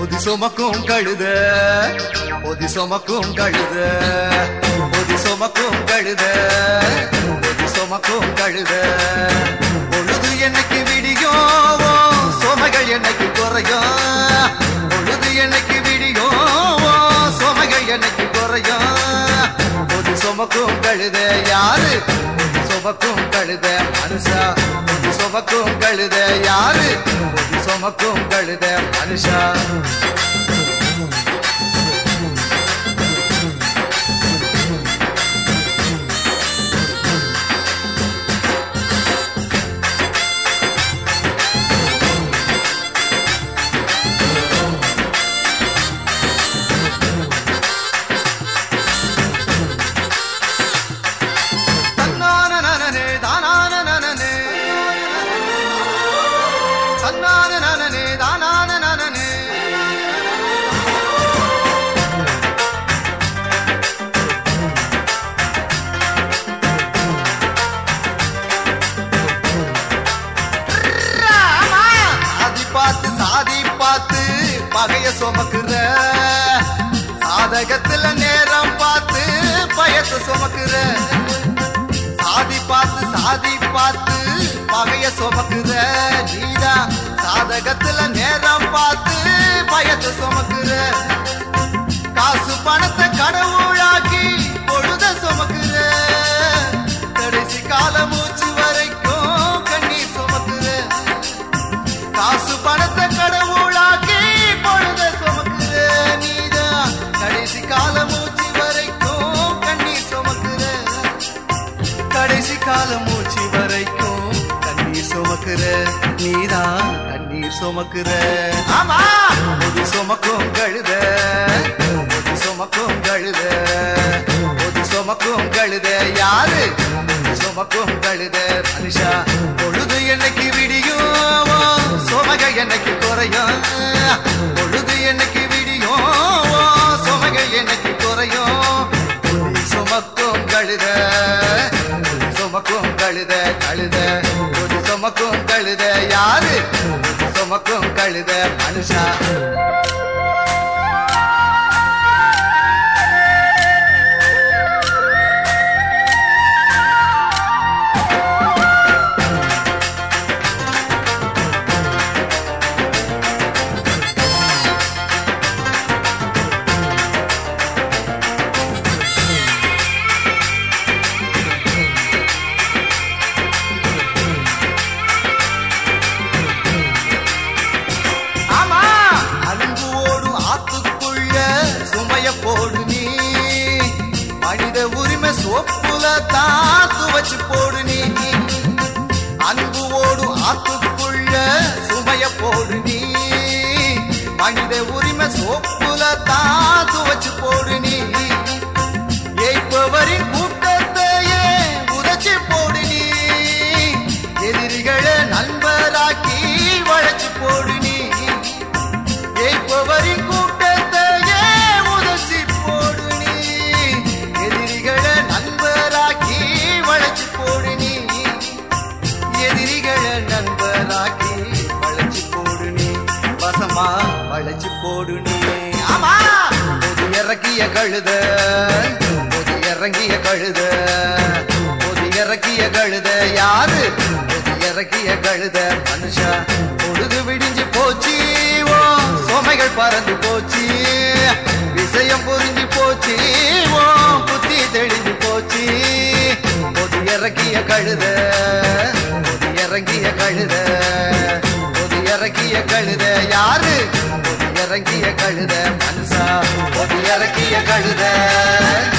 பொதி சுமக்கும் கழுத பொதி சுமக்கும் கழுத பொதி சுமக்கும் கழுத பொதி சுமக்கும் கழுத பொழுது என்னைக்கு விடியும் சோமைகள் என்னைக்கு குறையும் பொழுது என்னைக்கு விடியும் சோமைகள் என்னைக்கு குறையும் பொதி சுமக்கும் கழுத யாரு பொதி சுமக்கும் கழுத மனுஷா பொதி சுமக்கும் கழுத யாரு பொதி சுமக்கும் கழுத மனுஷா தன்னானனனனே, தானானனனனே. தன்னானனனனே, தானானனனனே. சாதி பார்த்து சாதி பார்த்து பகைய சுமக்குற சாதகத்துல நேரம் பார்த்து பயத்தை சுமக்குற சாதி பார்த்து சாதி பார்த்து பகைய சுமக்குற நீதா சாதகத்துல நேரம் பார்த்து பயத்தை சுமக்குற காசு பணத்தை கடவுளாக்கி பொழுத சுமக்குற கடைசி கால மூச்சு வரைக்கும் கண்ணீர் சுமக்குற காசு பணத்தை கடவுளாக்கி பொழுத சுமக்குற நீதான் கடைசி கால மூச்சு வரைக்கும் கண்ணீர் சுமக்குற கடைசி கால மூச்சு வரைக்கும் கண்ணீர் சுமக்குற நீதான் கண்ணீர் சுமக்குற ஆமா பொது சுமக்கும் கழுத பொது சுமக்கும் கழுத பொது சுமக்கும் கழுத யாரு பொது சுமக்கும் கழுத மனுஷா பொழுது என்னைக்கு விடியும் சுமக என்னைக்கு குறையும் பொழுது என்னைக்கு விடியும் சுமக என்னைக்கு குறையும் பொதி சுமக்கும் கழுத பொதி சுமக்கும் கழுத கழுத பொதி சுமக்கும் கழுத யாரு பொதி சுமக்கும் கழுத மனுஷா ஆமா அன்பு ஓடும் ஆத்துக்குள்ள சுமைய போடு நீ மனித உரிமை சோப்புல தாத்து வச்சு போடு நீ அன்பு ஓடும் ஆத்துக்குள்ள சுமைய போடு நீ மனித உரிமை சோப்புல தாத்து வச்சு போடு நீ ஏய்ப்பவரின் கூட்டத்தையே உதச்சி போடு நீ எதிரிகளை நண்பராக்கி வளைச்சு போடு நீ ஏய்ப்பவரின் கூட்டத்தையே உதச்சி போடு நீ எதிரிகளை நண்பராக்கி வளைச்சு போடு நீ எதிரிகளை நண்பராக்கி வளைச்சு போடு நீ வசமா வளைச்சு போடு நீ ஆமா பொது இறக்கிய கழுத பொது இறங்கிய கழுத பொது இறக்கிய கழுத யாரு பொது இறக்கிய கழுத மனுஷா பொழுது விடிஞ்சு போச்சு ஓ சோமைகள் பறந்து போச்சு விஷயம் புரிஞ்சு போச்சு ஓ புத்தி தெளிஞ்சு போச்சு பொது இறக்கிய கழுத பொது இறங்கிய கழுத பொது இறக்கிய கழுத யாரு பொது இறங்கிய கழுத மனுஷா பொது இறக்கிய கழுத